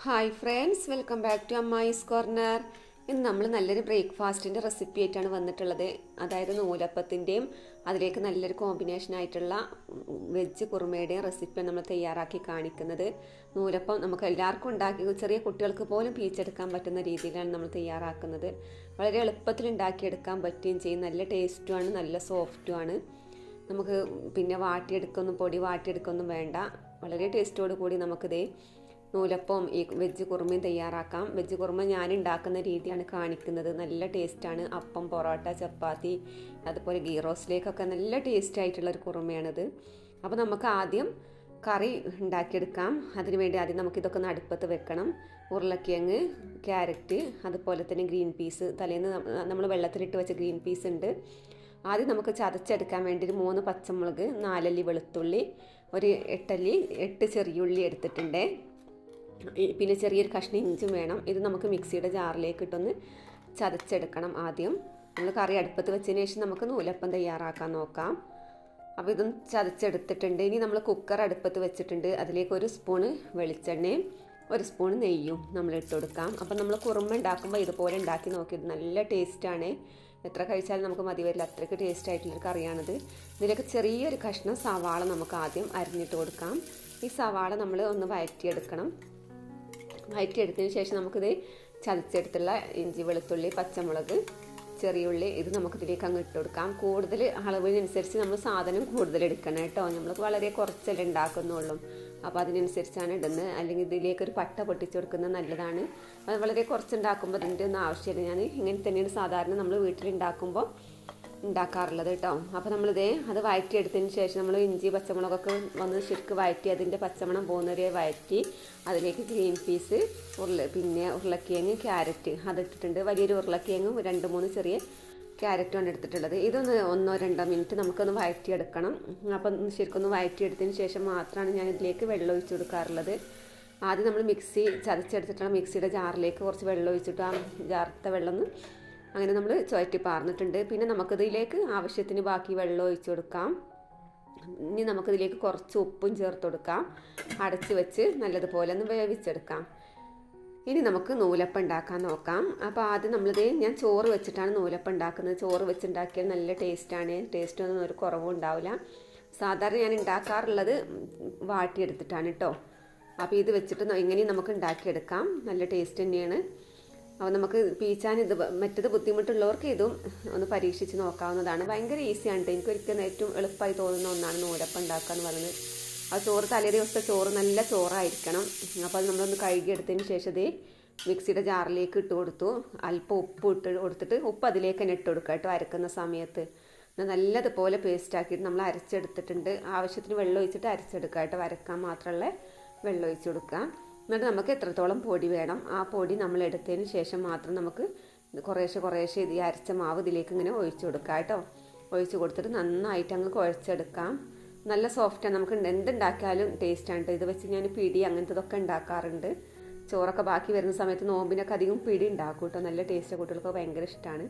hi friends welcome back to അമ്മായിസ് corner ഇന്ന് നമ്മൾ നല്ലൊരു ബ്രേക്ക്ഫാസ്റ്റിൻ്റെ റെസിപ്പി ആയിട്ടാണ് വന്നിട്ടുള്ളത് അതായത് നൂലപ്പത്തിൻ്റെയും അതിലേക്ക് നല്ലൊരു കോമ്പിനേഷൻ ആയിട്ടുള്ള വെജ് കുറുമയുടെയും റെസിപ്പിയാണ് നമ്മൾ തയ്യാറാക്കി കാണിക്കുന്നത് നൂലപ്പം നമുക്ക് എല്ലാവർക്കും ഉണ്ടാക്കി ചെറിയ കുട്ടികൾക്ക് പോലും പീച്ചെടുക്കാൻ പറ്റുന്ന രീതിയിലാണ് നമ്മൾ തയ്യാറാക്കുന്നത് വളരെ എളുപ്പത്തിൽ ഉണ്ടാക്കിയെടുക്കാൻ പറ്റുകയും ചെയ്യും നല്ല ടേസ്റ്റുമാണ് നല്ല സോഫ്റ്റുമാണ് നമുക്ക് പിന്നെ വാട്ടിയെടുക്കൊന്നും പൊടി വാട്ടിയെടുക്കൊന്നും വേണ്ട വളരെ ടേസ്റ്റോട് കൂടി നമുക്കിത് നൂലപ്പം ഈ വെജ് കുറുമയും തയ്യാറാക്കാം വെജ് കുറുമ ഞാൻ ഉണ്ടാക്കുന്ന രീതിയാണ് കാണിക്കുന്നത് നല്ല ടേസ്റ്റാണ് അപ്പം പൊറോട്ട ചപ്പാത്തി അതുപോലെ ഗീ റോസ്റ്റിലേക്കൊക്കെ നല്ല ടേസ്റ്റ് ആയിട്ടുള്ള ഒരു കുറുമയാണിത് അപ്പോൾ നമുക്ക് ആദ്യം കറി ഉണ്ടാക്കിയെടുക്കാം അതിനുവേണ്ടി ആദ്യം നമുക്കിതൊക്കെ ഒന്ന് അടുപ്പത്ത് വെക്കണം ഉരുളക്കിഴങ്ങ് ക്യാരറ്റ് അതുപോലെ തന്നെ ഗ്രീൻ പീസ് തലേന്ന് നമ്മൾ വെള്ളത്തിലിട്ട് വെച്ച ഗ്രീൻ പീസ് ഉണ്ട് ആദ്യം നമുക്ക് ചതച്ചെടുക്കാൻ വേണ്ടി ഒരു മൂന്ന് പച്ചമുളക് നാലല്ലി വെളുത്തുള്ളി ഒരു എട്ടല്ലി എട്ട് ചെറിയുള്ളി എടുത്തിട്ടുണ്ട് പിന്നെ ചെറിയൊരു കഷ്ണം ഇഞ്ചും വേണം ഇത് നമുക്ക് മിക്സിയുടെ ജാറിലേക്ക് ഇട്ടൊന്ന് ചതച്ചെടുക്കണം ആദ്യം നമ്മൾ കറി അടുപ്പത്ത് വെച്ചതിന് ശേഷം നമുക്ക് നൂലപ്പം തയ്യാറാക്കാൻ നോക്കാം അപ്പോൾ ഇതൊന്ന് ചതച്ചെടുത്തിട്ടുണ്ട് ഇനി നമ്മൾ കുക്കർ അടുപ്പത്ത് വെച്ചിട്ടുണ്ട് അതിലേക്ക് ഒരു സ്പൂണ് വെളിച്ചെണ്ണയും ഒരു സ്പൂൺ നെയ്യും നമ്മൾ ഇട്ട് കൊടുക്കാം അപ്പം നമ്മൾ കുറുമ ഉണ്ടാക്കുമ്പോൾ ഇതുപോലെ ഉണ്ടാക്കി നോക്കിയിട്ട് നല്ല ടേസ്റ്റാണ് എത്ര കഴിച്ചാലും നമുക്ക് മതി വരില്ല അത്രയ്ക്ക് ടേസ്റ്റ് ആയിട്ടുള്ളൊരു കറിയാണിത് ഇതിലേക്ക് ചെറിയൊരു കഷ്ണം സവാള നമുക്ക് ആദ്യം അരിഞ്ഞിട്ട് കൊടുക്കാം ഈ സവാള നമ്മൾ ഒന്ന് വഴറ്റിയെടുക്കണം വഴറ്റിയെടുത്തതിന് ശേഷം നമുക്കിത് ചതച്ചെടുത്തുള്ള ഇഞ്ചി വെളുത്തുള്ളി പച്ചമുളക് ചെറിയ ഉള്ളി ഇത് നമുക്കിതിലേക്ക് അങ്ങ് ഇട്ട് കൊടുക്കാം കൂടുതൽ അളവിനനുസരിച്ച് നമ്മൾ സാധനം കൂടുതൽ എടുക്കണം കേട്ടോ നമ്മൾ വളരെ കുറച്ചല്ലേ ഉണ്ടാക്കുന്നുള്ളൂ അപ്പോൾ അതിനനുസരിച്ചാണ് ഇടുന്നത് അല്ലെങ്കിൽ ഇതിലേക്ക് ഒരു പട്ട പൊട്ടിച്ചു കൊടുക്കുന്നത് നല്ലതാണ് അത് വളരെ കുറച്ചുണ്ടാക്കുമ്പോൾ അതിൻ്റെ ഒന്നും ആവശ്യമില്ല ഞാൻ ഇങ്ങനെ തന്നെയാണ് സാധാരണ നമ്മൾ വീട്ടിലുണ്ടാക്കുമ്പോൾ ഉണ്ടാക്കാറുള്ളത് കേട്ടോ അപ്പോൾ നമ്മളിതേ അത് വഴറ്റിയെടുത്തതിന് ശേഷം നമ്മൾ ഇഞ്ചി പച്ചമുളകൊക്കെ വന്ന് ശരിക്ക് വഴറ്റി അതിൻ്റെ പച്ചമണം പോകുന്നവരെ വഴറ്റി അതിലേക്ക് ഗ്രീൻ പീസ് ഉരുള പിന്നെ ഉരുളക്കിഴങ്ങ് ക്യാരറ്റ് അതിട്ടിട്ടുണ്ട് വലിയൊരു ഉരുളക്കിഴങ്ങും രണ്ട് മൂന്ന് ചെറിയ ക്യാരറ്റുമാണ് എടുത്തിട്ടുള്ളത് ഇതൊന്ന് ഒന്നോ രണ്ടോ മിനിറ്റ് നമുക്കൊന്ന് വഴറ്റിയെടുക്കണം അപ്പം ശരിക്കൊന്ന് വഴറ്റിയെടുത്തതിന് ശേഷം മാത്രമാണ് ഞാൻ ഇതിലേക്ക് വെള്ളം ഒഴിച്ചു കൊടുക്കാറുള്ളത് ആദ്യം നമ്മൾ മിക്സി ചതച്ചെടുത്തിട്ടുള്ള മിക്സിയുടെ ജാറിലേക്ക് കുറച്ച് വെള്ളം ഒഴിച്ചിട്ട് ആ ജാറത്തെ വെള്ളം ഒന്ന് അങ്ങനെ നമ്മൾ ചുവറ്റി പാർന്നിട്ടുണ്ട് പിന്നെ നമുക്കിതിലേക്ക് ആവശ്യത്തിന് ബാക്കി വെള്ളം ഒഴിച്ചു കൊടുക്കാം ഇനി നമുക്കിതിലേക്ക് കുറച്ച് ഉപ്പും ചേർത്ത് കൊടുക്കാം അടച്ച് വെച്ച് നല്ലതുപോലെ ഒന്ന് വേവിച്ചെടുക്കാം ഇനി നമുക്ക് നൂലപ്പം ഉണ്ടാക്കാൻ നോക്കാം അപ്പോൾ ആദ്യം നമ്മളിത് ഞാൻ ചോറ് വെച്ചിട്ടാണ് നൂലപ്പം ഉണ്ടാക്കുന്നത് ചോറ് വെച്ചുണ്ടാക്കിയാൽ നല്ല ടേസ്റ്റാണ് ടേസ്റ്റ് ഒന്നും ഒരു കുറവും ഉണ്ടാവില്ല സാധാരണ ഞാൻ ഉണ്ടാക്കാറുള്ളത് വാട്ടിയെടുത്തിട്ടാണ് കേട്ടോ അപ്പോൾ ഇത് വെച്ചിട്ട് ഇങ്ങനെയും നമുക്ക് ഉണ്ടാക്കിയെടുക്കാം നല്ല ടേസ്റ്റ് തന്നെയാണ് അപ്പോൾ നമുക്ക് പീച്ചാൻ ഇത് മറ്റത് ബുദ്ധിമുട്ടുള്ളവർക്ക് ഇതും ഒന്ന് പരീക്ഷിച്ച് നോക്കാവുന്നതാണ് ഭയങ്കര ഈസിയാണ് എനിക്ക് ഒരിക്കലും ഏറ്റവും എളുപ്പമായി തോന്നുന്ന ഒന്നാണ് നൂലപ്പം ഉണ്ടാക്കുക എന്ന് പറയുന്നത് ആ ചോറ് തലേ ദിവസത്തെ ചോറ് നല്ല ചോറായിരിക്കണം അപ്പോൾ അത് നമ്മളൊന്ന് കഴുകിയെടുത്തതിന് ശേഷം ഇത് മിക്സിയുടെ ജാറിലേക്ക് ഇട്ട് കൊടുത്തു അല്പം ഉപ്പ് ഇട്ട് കൊടുത്തിട്ട് ഉപ്പ് അതിലേക്ക് തന്നെ ഇട്ട് കൊടുക്കുക കേട്ടോ അരക്കുന്ന സമയത്ത് നല്ലതുപോലെ പേസ്റ്റ് ആക്കിയിട്ട് നമ്മൾ അരച്ചെടുത്തിട്ടുണ്ട് ആവശ്യത്തിന് വെള്ളം ഒഴിച്ചിട്ട് അരച്ചെടുക്കുക കേട്ടോ അരക്കാൻ മാത്രമുള്ള വെള്ളം ഒഴിച്ച് കൊടുക്കുക എന്നിട്ട് നമുക്ക് എത്രത്തോളം പൊടി വേണം ആ പൊടി നമ്മൾ എടുത്തതിന് ശേഷം മാത്രം നമുക്ക് കുറേശ്ശെ കുറേശ്ശെ ഇത് അരച്ച മാവ് ഇതിലേക്ക് ഇങ്ങനെ ഒഴിച്ചു കൊടുക്കാം കേട്ടോ ഒഴിച്ച് കൊടുത്തിട്ട് നന്നായിട്ട് അങ്ങ് കുഴച്ചെടുക്കാം നല്ല സോഫ്റ്റാണ് നമുക്ക് എന്തുണ്ടാക്കിയാലും ടേസ്റ്റാണ് ഇത് വെച്ച് ഞാൻ പിടി അങ്ങനത്തതൊക്കെ ഉണ്ടാക്കാറുണ്ട് ചോറൊക്കെ ബാക്കി വരുന്ന സമയത്ത് നോമ്പിനൊക്കെ അധികം പിടി ഉണ്ടാക്കും കേട്ടോ നല്ല ടേസ്റ്റ് കുട്ടികൾക്ക് ഭയങ്കര ഇഷ്ടമാണ്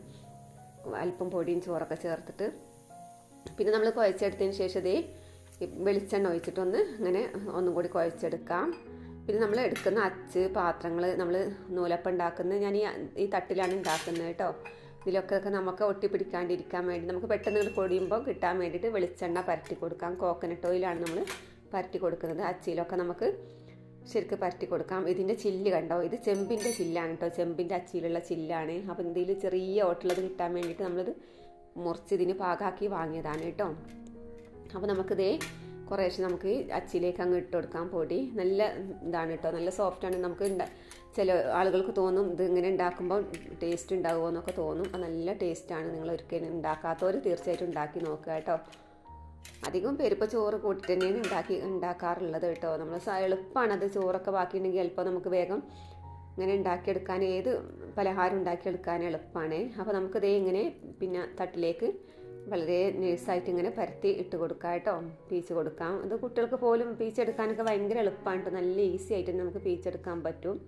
അല്പം പൊടിയും ചോറൊക്കെ ചേർത്തിട്ട് പിന്നെ നമ്മൾ കുഴച്ചെടുത്തതിന് ശേഷം ഇതേ വെളിച്ചെണ്ണ ഒഴിച്ചിട്ടൊന്ന് ഇങ്ങനെ ഒന്നും കൂടി കുഴച്ചെടുക്കാം പിന്നെ നമ്മൾ എടുക്കുന്ന അച്ച് പാത്രങ്ങൾ നമ്മൾ നൂലപ്പം ഉണ്ടാക്കുന്നത് ഞാൻ ഈ ഈ തട്ടിലാണ് ഉണ്ടാക്കുന്നത് കേട്ടോ ഇതിലൊക്കെ നമുക്ക് ഒട്ടിപ്പിടിക്കാണ്ടിരിക്കാൻ വേണ്ടി നമുക്ക് പെട്ടെന്ന് പൊടിയുമ്പോൾ കിട്ടാൻ വേണ്ടിയിട്ട് വെളിച്ചെണ്ണ പരട്ടി കൊടുക്കാം കോക്കനട്ട് ഓയിലാണ് നമ്മൾ പരട്ടി കൊടുക്കുന്നത് അച്ചിയിലൊക്കെ നമുക്ക് ശരിക്കും പരട്ടി കൊടുക്കാം ഇതിൻ്റെ ചില്ല് കണ്ടോ ഇത് ചെമ്പിൻ്റെ ചില്ലാണ് കേട്ടോ ചെമ്പിൻ്റെ അച്ചിയിലുള്ള ചില്ലാണ് അപ്പം ഇതിൽ ചെറിയ ഓട്ടുള്ളത് കിട്ടാൻ വേണ്ടിയിട്ട് നമ്മളിത് മുറിച്ച് ഇതിന് പാകാക്കി വാങ്ങിയതാണ് കേട്ടോ അപ്പോൾ നമുക്കിതേ കുറേശ്ശെ നമുക്ക് അച്ചിലേക്ക് അങ്ങ് ഇട്ട് കൊടുക്കാം പൊടി നല്ല ഇതാണ് കേട്ടോ നല്ല സോഫ്റ്റാണ് നമുക്ക് ചില ആളുകൾക്ക് തോന്നും ഇത് ഇങ്ങനെ ഉണ്ടാക്കുമ്പോൾ ടേസ്റ്റ് ഉണ്ടാകുമോ എന്നൊക്കെ തോന്നും അപ്പോൾ നല്ല ടേസ്റ്റാണ് നിങ്ങൾ ഒരിക്കലും ഉണ്ടാക്കാത്തവർ തീർച്ചയായിട്ടും ഉണ്ടാക്കി നോക്കുക കേട്ടോ അധികം പെരുപ്പ ചോറ് കൂട്ടിട്ട് തന്നെയാണ് ഉണ്ടാക്കി ഉണ്ടാക്കാറുള്ളത് കേട്ടോ നമ്മൾ എളുപ്പമാണ് അത് ചോറൊക്കെ ബാക്കിയുണ്ടെങ്കിൽ എളുപ്പം നമുക്ക് വേഗം ഇങ്ങനെ ഉണ്ടാക്കിയെടുക്കാൻ ഏത് പലഹാരം ഉണ്ടാക്കിയെടുക്കാൻ എളുപ്പമാണ് അപ്പോൾ നമുക്കിതേ ഇങ്ങനെ പിന്നെ തട്ടിലേക്ക് വളരെ നേഴ്സായിട്ട് ഇങ്ങനെ പരത്തി ഇട്ട് കൊടുക്കാം കേട്ടോ പീച്ച് കൊടുക്കാം അത് കുട്ടികൾക്ക് പോലും പീച്ചെടുക്കാനൊക്കെ ഭയങ്കര എളുപ്പമാണ് കേട്ടോ നല്ല ഈസി ആയിട്ട് നമുക്ക് പീച്ചെടുക്കാൻ പറ്റും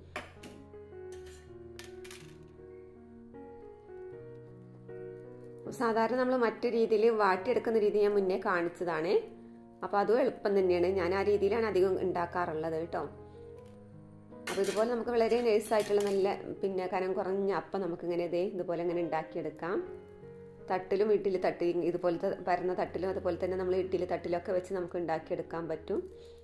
സാധാരണ നമ്മൾ മറ്റു രീതിയിൽ വാട്ടിയെടുക്കുന്ന രീതി ഞാൻ മുന്നേ കാണിച്ചതാണ് അപ്പോൾ അതും എളുപ്പം തന്നെയാണ് ഞാൻ ആ രീതിയിലാണ് അധികം ഉണ്ടാക്കാറുള്ളത് കേട്ടോ അപ്പോൾ ഇതുപോലെ നമുക്ക് വളരെ നൈസായിട്ടുള്ള നല്ല പിന്നെ കനം കുറഞ്ഞ അപ്പം നമുക്കിങ്ങനെ ഇതേ ഇതുപോലെ ഇങ്ങനെ ഉണ്ടാക്കിയെടുക്കാം തട്ടിലും ഇഡ്ഡലി തട്ടി ഇതുപോലത്തെ പരന്ന തട്ടിലും അതുപോലെ തന്നെ നമ്മൾ ഇഡ്ഡലി തട്ടിലൊക്കെ വെച്ച് നമുക്ക് ഉണ്ടാക്കിയെടുക്കാൻ പറ്റും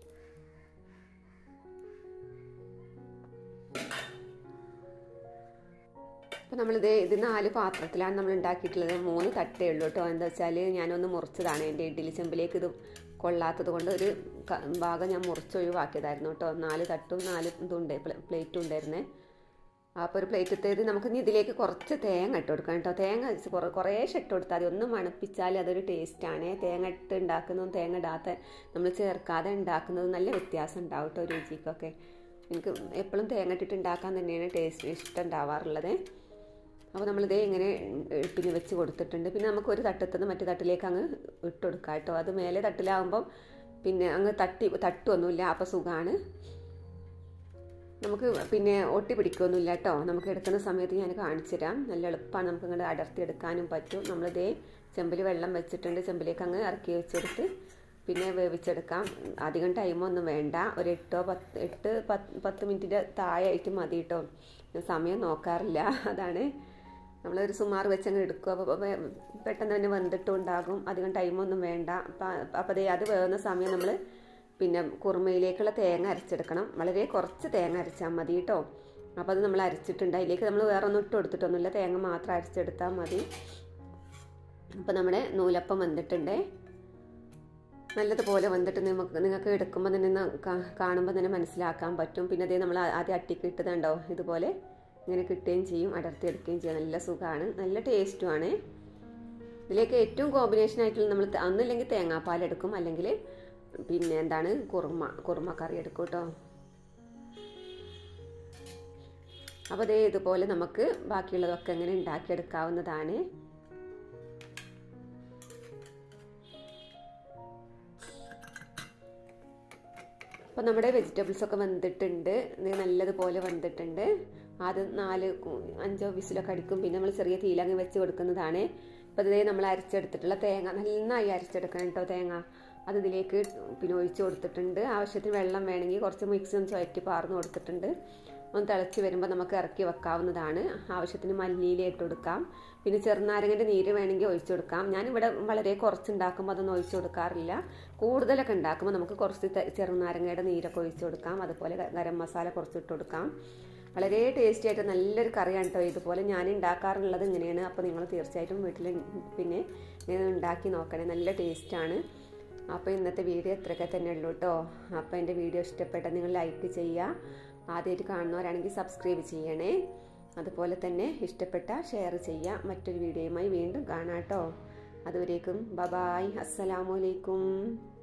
അപ്പോൾ നമ്മളിത് ഇത് നാല് പാത്രത്തിലാണ് നമ്മൾ ഉണ്ടാക്കിയിട്ടുള്ളത് മൂന്ന് തട്ടേ ഉള്ളൂ കേട്ടോ എന്താ വെച്ചാൽ ഞാനൊന്ന് മുറിച്ചതാണ് എൻ്റെ ഇഡ്ഡലി ചെമ്പിലേക്ക് ഇത് കൊള്ളാത്തത് കൊണ്ട് ഒരു ഭാഗം ഞാൻ മുറിച്ചൊഴിവാക്കിയതായിരുന്നു കേട്ടോ നാല് തട്ടും നാല് ഇതുണ്ട് പ്ലേറ്റും ഉണ്ടായിരുന്നേ അപ്പോൾ ഒരു പ്ലേറ്റത്തേത് നമുക്ക് ഇനി ഇതിലേക്ക് കുറച്ച് തേങ്ങ ഇട്ട് കൊടുക്കണം കേട്ടോ തേങ്ങ കുറേ കുറേശ്ശെ ഇട്ട് കൊടുത്താൽ മതി ഒന്ന് മണപ്പിച്ചാൽ അതൊരു ടേസ്റ്റാണ് തേങ്ങ ഇട്ട് ഉണ്ടാക്കുന്നതും തേങ്ങ ഇടാത്ത നമ്മൾ ചേർക്കാതെ ഉണ്ടാക്കുന്നതും നല്ല വ്യത്യാസം ഉണ്ടാവും കേട്ടോ രുചിക്കൊക്കെ എനിക്ക് എപ്പോഴും തേങ്ങ ഇട്ടിട്ട് ഉണ്ടാക്കാൻ തന്നെയാണ് ടേസ്റ്റ് ഇഷ്ടം ഉണ്ടാവാറുള്ളത് അപ്പോൾ നമ്മളിതേ ഇങ്ങനെ പിന്നെ വെച്ച് കൊടുത്തിട്ടുണ്ട് പിന്നെ നമുക്ക് ഒരു തട്ടത്തുനിന്ന് മറ്റു തട്ടിലേക്ക് അങ്ങ് ഇട്ട് കൊടുക്കാം കേട്ടോ അത് മേലെ തട്ടിലാകുമ്പം പിന്നെ അങ്ങ് തട്ടി തട്ടുമൊന്നുമില്ല അപ്പോൾ സുഖമാണ് നമുക്ക് പിന്നെ ഒട്ടി പിടിക്കുകയൊന്നുമില്ല കേട്ടോ നമുക്ക് എടുക്കുന്ന സമയത്ത് ഞാൻ കാണിച്ചു തരാം നല്ല എളുപ്പമാണ് നമുക്ക് ഇങ്ങോട്ട് അടർത്തി എടുക്കാനും പറ്റും നമ്മളിതേ ചെമ്പിൽ വെള്ളം വെച്ചിട്ടുണ്ട് ചെമ്പിലേക്ക് അങ്ങ് ഇറക്കി വെച്ചെടുത്ത് പിന്നെ വേവിച്ചെടുക്കാം അധികം ടൈമൊന്നും വേണ്ട ഒരു എട്ടോ പത്ത് എട്ട് പത്ത് പത്ത് മിനിറ്റിൻ്റെ താഴെയായിട്ട് മതി കേട്ടോ സമയം നോക്കാറില്ല അതാണ് നമ്മളൊരു സുമാർ വെച്ചങ്ങ് എടുക്കും അപ്പോൾ പെട്ടെന്ന് തന്നെ വെന്തിട്ടും ഉണ്ടാകും അധികം ടൈമൊന്നും വേണ്ട അപ്പോൾ അതേ അത് വേകുന്ന സമയം നമ്മൾ പിന്നെ കുറുമയിലേക്കുള്ള തേങ്ങ അരച്ചെടുക്കണം വളരെ കുറച്ച് തേങ്ങ അരച്ചാൽ മതി കേട്ടോ അപ്പോൾ അത് നമ്മൾ അരച്ചിട്ടുണ്ട് അതിലേക്ക് നമ്മൾ വേറെ ഒന്നും ഇട്ട് കൊടുത്തിട്ടൊന്നുമില്ല തേങ്ങ മാത്രം അരച്ചെടുത്താൽ മതി അപ്പോൾ നമ്മുടെ നൂലപ്പം വന്നിട്ടുണ്ട് നല്ലതുപോലെ വന്നിട്ട് നമുക്ക് നിങ്ങൾക്ക് എടുക്കുമ്പോൾ തന്നെ കാണുമ്പോൾ തന്നെ മനസ്സിലാക്കാൻ പറ്റും പിന്നെ അതേ നമ്മൾ ആദ്യം അട്ടിക്ക് ഇട്ടതുണ്ടോ ഇതുപോലെ ഇങ്ങനെ കിട്ടുകയും ചെയ്യും അടർത്തി എടുക്കുകയും ചെയ്യും നല്ല സുഖമാണ് നല്ല ടേസ്റ്റുമാണ് ഇതിലേക്ക് ഏറ്റവും കോമ്പിനേഷൻ ആയിട്ടുള്ള നമ്മൾ ഒന്നില്ലെങ്കിൽ തേങ്ങാപ്പാൽ എടുക്കും അല്ലെങ്കിൽ പിന്നെ എന്താണ് കുറുമ കുറുമ കറി എടുക്കും കേട്ടോ അപ്പോൾ അതേ ഇതുപോലെ നമുക്ക് ബാക്കിയുള്ളതൊക്കെ എങ്ങനെ ഉണ്ടാക്കിയെടുക്കാവുന്നതാണ് അപ്പോൾ നമ്മുടെ വെജിറ്റബിൾസ് ഒക്കെ വെന്തിട്ടുണ്ട് നല്ലതുപോലെ വെന്തിട്ടുണ്ട് ആദ്യം നാല് അഞ്ചോ വിസിലൊക്കെ അടിക്കും പിന്നെ നമ്മൾ ചെറിയ തീലങ്ങ് വെച്ച് കൊടുക്കുന്നതാണ് അപ്പോൾ ഇതേ നമ്മൾ അരച്ചെടുത്തിട്ടുള്ള തേങ്ങ നന്നായി അരച്ചെടുക്കണം കേട്ടോ തേങ്ങ അത് ഇതിലേക്ക് പിന്നെ ഒഴിച്ച് കൊടുത്തിട്ടുണ്ട് ആവശ്യത്തിന് വെള്ളം വേണമെങ്കിൽ കുറച്ച് മിക്സി ഒന്ന് ചുവറ്റി പാർന്ന് കൊടുത്തിട്ടുണ്ട് ഒന്ന് തിളച്ച് വരുമ്പോൾ നമുക്ക് ഇറക്കി വെക്കാവുന്നതാണ് ആവശ്യത്തിന് മല്ലിയില ഇട്ട് കൊടുക്കാം പിന്നെ ചെറുനാരങ്ങൻ്റെ നീര് വേണമെങ്കിൽ ഒഴിച്ചു കൊടുക്കാം ഞാനിവിടെ വളരെ കുറച്ച് ഉണ്ടാക്കുമ്പോൾ അതൊന്നും ഒഴിച്ചു കൊടുക്കാറില്ല കൂടുതലൊക്കെ ഉണ്ടാക്കുമ്പോൾ നമുക്ക് കുറച്ച് ചെറുനാരങ്ങയുടെ നീരൊക്കെ ഒഴിച്ചു കൊടുക്കാം അതുപോലെ ഗരം മസാല കുറച്ച് ഇട്ട് കൊടുക്കാം വളരെ ടേസ്റ്റി ആയിട്ട് നല്ലൊരു കറിയാണ് കേട്ടോ ഇതുപോലെ ഞാൻ ഉണ്ടാക്കാറുള്ളത് ഇങ്ങനെയാണ് അപ്പോൾ നിങ്ങൾ തീർച്ചയായിട്ടും വീട്ടിൽ പിന്നെ ഇങ്ങനെ ഉണ്ടാക്കി നോക്കണേ നല്ല ടേസ്റ്റാണ് അപ്പോൾ ഇന്നത്തെ വീഡിയോ ഇത്രയൊക്കെ തന്നെ ഉള്ളൂ കേട്ടോ അപ്പോൾ എൻ്റെ വീഡിയോ ഇഷ്ടപ്പെട്ട നിങ്ങൾ ലൈക്ക് ചെയ്യുക ആദ്യമായിട്ട് കാണുന്നവരാണെങ്കിൽ സബ്സ്ക്രൈബ് ചെയ്യണേ അതുപോലെ തന്നെ ഇഷ്ടപ്പെട്ട ഷെയർ ചെയ്യുക മറ്റൊരു വീഡിയോയുമായി വീണ്ടും കാണാം കേട്ടോ അതുവരേക്കും ബബായ് അസ്സലാമലൈക്കും